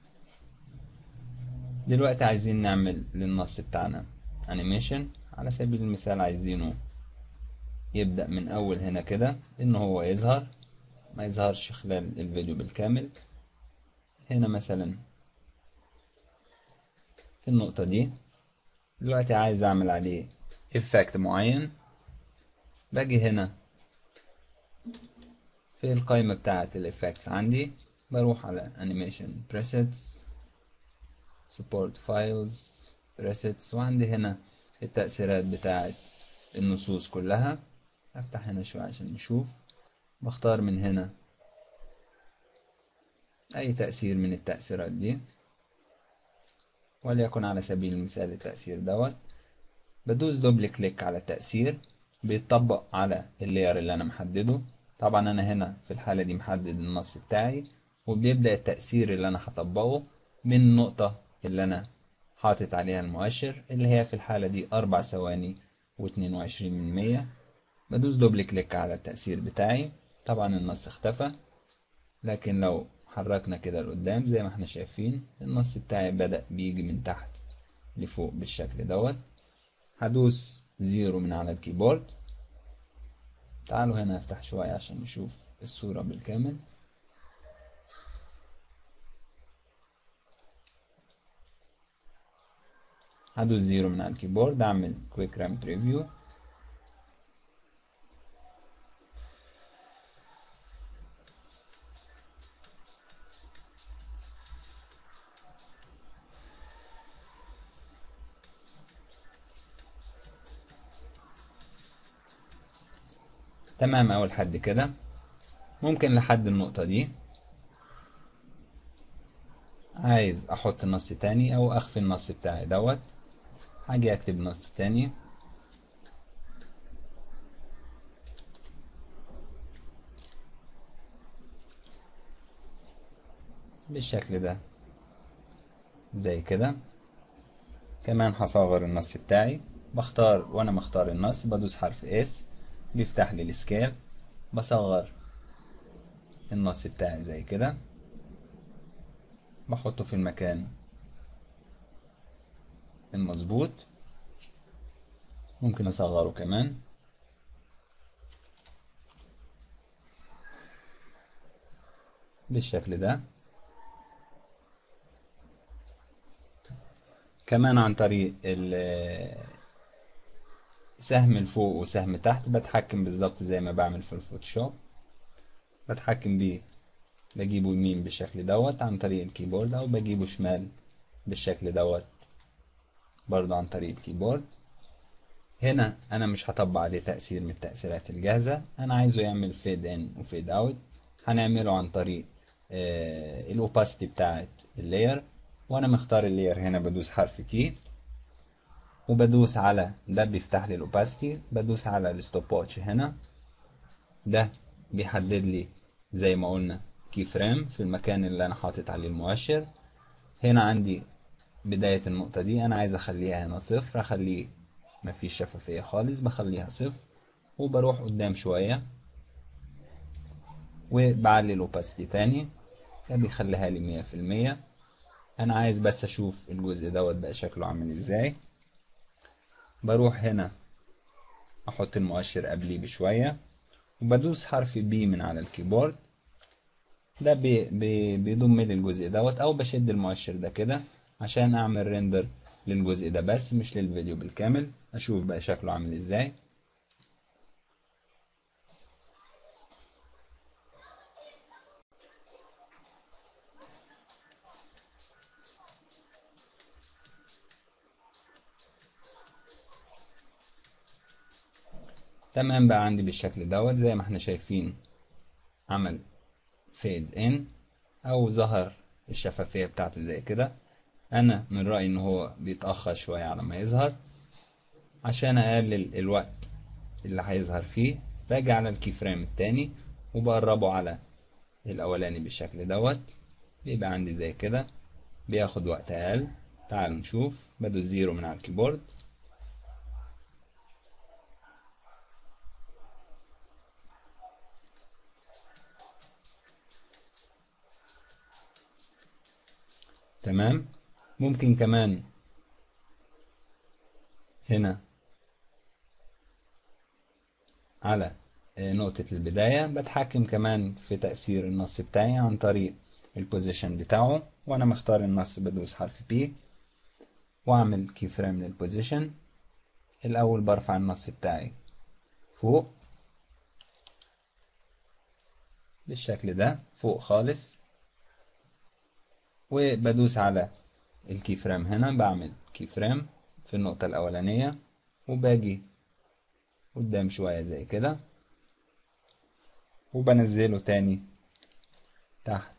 دلوقتي عايزين نعمل للنص بتاعنا انيميشن على سبيل المثال عايزينه يبدأ من أول هنا كده إن هو يظهر ما يظهرش خلال الفيديو بالكامل هنا مثلا في النقطة دي دلوقتي عايز أعمل عليه إفكت معين باجي هنا في القائمة بتاعة الإفكتس عندي بروح على Animation Presets Support Files Presets وعندي هنا التأثيرات بتاعة النصوص كلها أفتح هنا شوية عشان نشوف بختار من هنا أي تأثير من التأثيرات دي وليكن على سبيل المثال التأثير دوت بدوس دبل كليك على التأثير بيتطبق على اللاير اللي أنا محدده طبعا أنا هنا في الحالة دي محدد النص بتاعي وبيبدأ التأثير اللي أنا هطبقه من النقطة اللي أنا حاطط عليها المؤشر اللي هي في الحالة دي أربع ثواني واتنين وعشرين من مية بدوس دبل كليك على التأثير بتاعي طبعا النص اختفى لكن لو حركنا كده لقدام زي ما احنا شايفين النص بتاعي بدأ بيجي من تحت لفوق بالشكل دوت هدوس زيرو من على الكيبورد تعالوا هنا افتح شوية عشان نشوف الصورة بالكامل هدوس زيرو من على الكيبورد اعمل كويك رامت ريفيو تمام اول حد كده ممكن لحد النقطة دي عايز احط نص تاني او اخفي النص بتاعي دوت هاجي اكتب نص تاني بالشكل ده زي كده كمان هصغر النص بتاعي بختار وانا مختار النص بدوس حرف اس بيفتح لي السكيل بصغر النص بتاعي زي كده بحطه في المكان المظبوط ممكن اصغره كمان بالشكل ده كمان عن طريق سهم الفوق وسهم تحت بتحكم بالظبط زي ما بعمل في الفوتوشوب بتحكم بيه بجيبه يمين بالشكل دوت عن طريق الكيبورد او بجيبه شمال بالشكل دوت برضو عن طريق الكيبورد هنا انا مش هطبق عليه تأثير من التأثيرات الجاهزة انا عايزه يعمل فيد ان وفيد اوت هنعمله عن طريق آه الاوباسيتي بتاعت اللاير وانا مختار اللاير هنا بدوس حرف تي وبدوس على ده بيفتح لي الاوباسيتي بدوس على الستوب واتش هنا ده بيحدد لي زي ما قلنا كي فريم في المكان اللي انا حاطط عليه المؤشر هنا عندي بداية النقطة دي انا عايز اخليها هنا صفر اخليه مفيش شفافية خالص بخليها صفر وبروح قدام شوية وبعلي الاوباسيتي تاني ده بيخليها لي مية في المية انا عايز بس اشوف الجزء دوت بقى شكله عامل ازاي بروح هنا احط المؤشر قبليه بشوية وبدوس حرف بي من على الكيبورد ده بي بي بيضم لي الجزء دوت او بشد المؤشر ده كده عشان اعمل ريندر للجزء ده بس مش للفيديو بالكامل اشوف بقى شكله عامل ازاي تمام بقى عندي بالشكل دوت زي ما احنا شايفين عمل فيد ان او ظهر الشفافية بتاعته زي كده انا من رأيي ان هو بيتأخر شوية على ما يظهر عشان اقلل الوقت اللي هيظهر فيه باجي على الكي فريم التاني وبقربه على الاولاني بالشكل دوت بيبقى عندي زي كده بياخد وقت اقل تعالوا نشوف بدوس زيرو من على الكيبورد تمام ممكن كمان هنا على نقطة البداية بتحكم كمان في تأثير النص بتاعي عن طريق البوزيشن بتاعه وانا مختار النص بدوس حرف P واعمل كي فريم للبوزيشن الاول برفع النص بتاعي فوق بالشكل ده فوق خالص وبدوس على الكي فريم هنا بعمل كي فريم في النقطة الأولانية وباجي قدام شوية زي كده وبنزله تاني تحت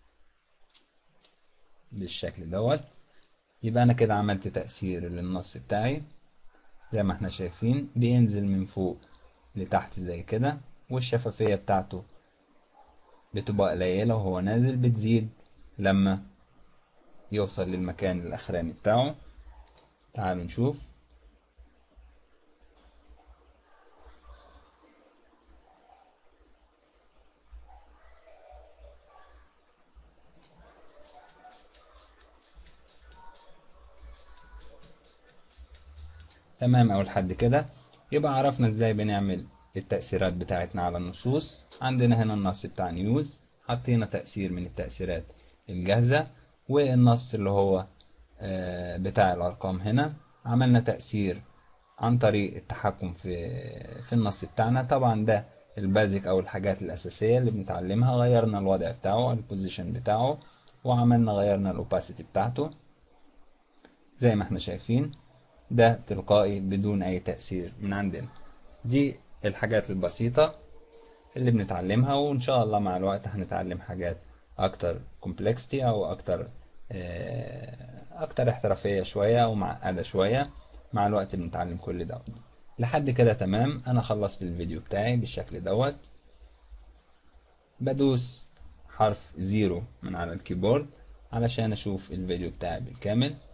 بالشكل دوت يبقى أنا كده عملت تأثير للنص بتاعي زي ما احنا شايفين بينزل من فوق لتحت زي كده والشفافية بتاعته بتبقى قليلة وهو نازل بتزيد لما يوصل للمكان الأخراني بتاعه تعالوا نشوف تمام أول حد كده يبقى عرفنا ازاي بنعمل التأثيرات بتاعتنا على النصوص عندنا هنا النص بتاع نيوز حطينا تأثير من التأثيرات الجاهزة والنص اللي هو بتاع الأرقام هنا عملنا تأثير عن طريق التحكم في في النص بتاعنا طبعا ده البازك أو الحاجات الأساسية اللي بنتعلمها غيرنا الوضع بتاعه البوزيشن بتاعه وعملنا غيرنا الأوباسيتي بتاعته زي ما احنا شايفين ده تلقائي بدون أي تأثير من عندنا دي الحاجات البسيطة اللي بنتعلمها وإن شاء الله مع الوقت هنتعلم حاجات أكتر complexity أو أكتر أكتر احترافية شوية أو معقدة شوية مع الوقت بنتعلم كل ده لحد كده تمام أنا خلصت الفيديو بتاعي بالشكل دوت بدوس حرف زيرو من على الكيبورد علشان أشوف الفيديو بتاعي بالكامل